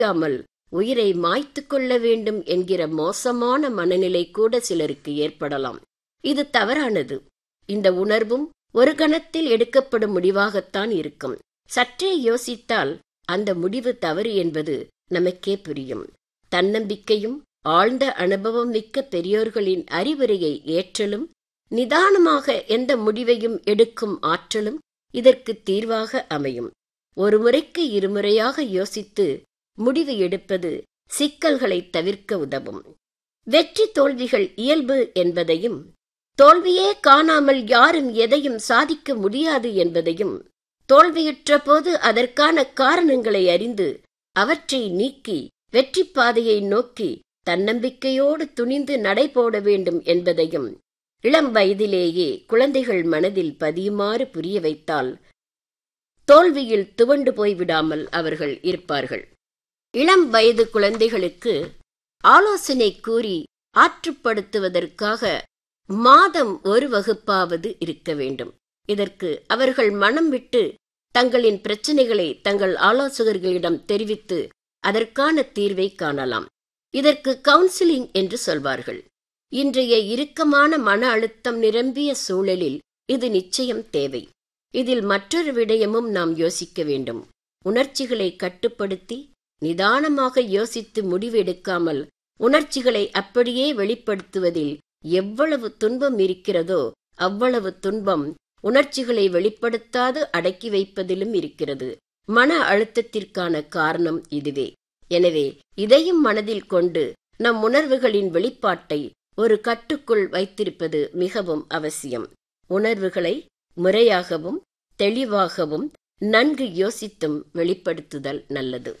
முடியாமல் உயிரை மாய்த்து கொள்ள வேண்டும் என்கிற மோசமான மனநிலை கூட சிலருக்கு ஏற்படலாம் இது தவறானது இந்த உணர்வும் ஒரு கணத்தில் எடுக்கப்படும் முடிவாகத்தான் இருக்கும் சற்றே யோசித்தால் அந்த முடிவு தவறு என்பது நமக்கே புரியும் தன்னம்பிக்கையும் ஆழ்ந்த அனுபவம் மிக்க பெரியோர்களின் அறிவுரையை ஏற்றலும் நிதானமாக எந்த முடிவையும் எடுக்கும் ஆற்றலும் இதற்கு தீர்வாக அமையும் ஒரு முறைக்கு இருமுறையாக யோசித்து முடிவு எடுப்பது சிக்கல்களை தவிர்க்க உதவும் வெற்றி தோல்விகள் இயல்பு என்பதையும் தோல்வியே காணாமல் யாரும் எதையும் சாதிக்க முடியாது என்பதையும் தோல்வியுற்ற போது அதற்கான காரணங்களை அறிந்து அவற்றை நீக்கி வெற்றி பாதையை நோக்கி தன்னம்பிக்கையோடு துணிந்து நடைபோட வேண்டும் என்பதையும் இளம் வயதிலேயே குழந்தைகள் மனதில் பதியுமாறு புரிய வைத்தால் தோல்வியில் துவண்டு போய்விடாமல் அவர்கள் இருப்பார்கள் இளம் வயது குழந்தைகளுக்கு ஆலோசனை கூறி ஆற்றுப்படுத்துவதற்காக மாதம் ஒரு வகுப்பாவது இருக்க வேண்டும் இதற்கு அவர்கள் மனம் விட்டு தங்களின் பிரச்சனைகளை தங்கள் ஆலோசகர்களிடம் தெரிவித்து அதற்கான தீர்வை காணலாம் இதற்கு கவுன்சிலிங் என்று சொல்வார்கள் இன்றைய இறுக்கமான மன அழுத்தம் நிரம்பிய சூழலில் இது நிச்சயம் தேவை இதில் மற்றொரு விடயமும் நாம் யோசிக்க வேண்டும் உணர்ச்சிகளை கட்டுப்படுத்தி நிதானமாக யோசித்து முடிவெடுக்காமல் உணர்ச்சிகளை அப்படியே வெளிப்படுத்துவதில் எவ்வளவு துன்பம் இருக்கிறதோ அவ்வளவு துன்பம் உணர்ச்சிகளை வெளிப்படுத்தாது அடக்கி வைப்பதிலும் இருக்கிறது மன அழுத்தத்திற்கான காரணம் இதுவே எனவே இதையும் மனதில் கொண்டு நம் உணர்வுகளின் வெளிப்பாட்டை ஒரு கட்டுக்குள் வைத்திருப்பது மிகவும் அவசியம் உணர்வுகளை முறையாகவும் தெளிவாகவும் நன்கு யோசித்தும் வெளிப்படுத்துதல் நல்லது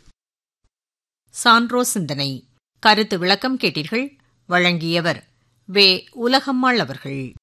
சான்றோ சிந்தனை கருத்து விளக்கம் கேட்டீர்கள் வழங்கியவர் வே உலகம்மாள் அவர்கள்